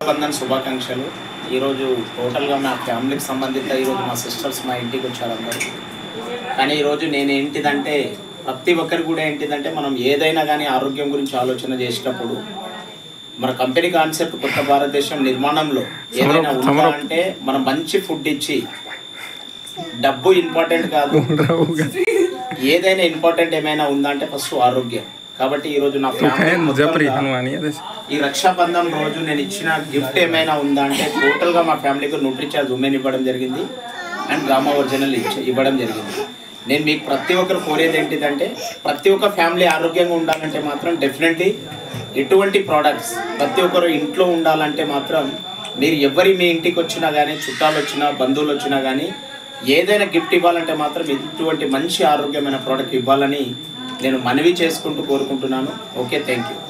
బంధన్ శుభాకాంక్షలు ఈరోజు టోటల్గా మా ఫ్యామిలీకి సంబంధిత ఈరోజు మా సిస్టర్స్ మా ఇంటికి వచ్చారు అందరూ కానీ ఈరోజు నేను ఏంటిదంటే ప్రతి ఒక్కరికి కూడా ఏంటిదంటే మనం ఏదైనా కానీ ఆరోగ్యం గురించి ఆలోచన చేసేటప్పుడు మన కంపెనీ కాన్సెప్ట్ కొత్త భారతదేశం నిర్మాణంలో ఏదైనా ఉందా అంటే మనం మంచి ఫుడ్ ఇచ్చి డబ్బు ఇంపార్టెంట్ కాదు ఏదైనా ఇంపార్టెంట్ ఏమైనా ఉందా అంటే ఫస్ట్ ఆరోగ్యం కాబట్టి ఈరోజు నా ఫ్యామిలీ मुजफ्फरी మొత్తంగా हनुमानी है ఈ రక్షాబంధన్ రోజు నేను ఇచ్చిన గిఫ్ట్ ఏమైనా ఉందా అంటే టోటల్గా మా ఫ్యామిలీకి న్యూట్రిచార్జ్ ఉమెన్ ఇవ్వడం జరిగింది అండ్ గామా ఒరిజినల్ ఇచ్చ- ఇవ్వడం జరిగింది నేను మీకు ప్రతి ఒక్కరు కోరేది ఏంటిదంటే ప్రతి ఒక్క ఫ్యామిలీ ఆరోగ్యంగా ఉండాలంటే మాత్రం డెఫినెట్లీ ఎటువంటి ప్రోడక్ట్స్ ప్రతి ఒక్కరు ఇంట్లో ఉండాలంటే మాత్రం మీరు ఎవరి మీ ఇంటికి వచ్చినా కానీ చుట్టాలు వచ్చినా బంధువులు వచ్చినా కానీ ఏదైనా గిఫ్ట్ ఇవ్వాలంటే మాత్రం ఇటువంటి మంచి ఆరోగ్యమైన ప్రోడక్ట్ ఇవ్వాలని నేను మనవి చేసుకుంటూ కోరుకుంటున్నాను ఓకే థ్యాంక్ యూ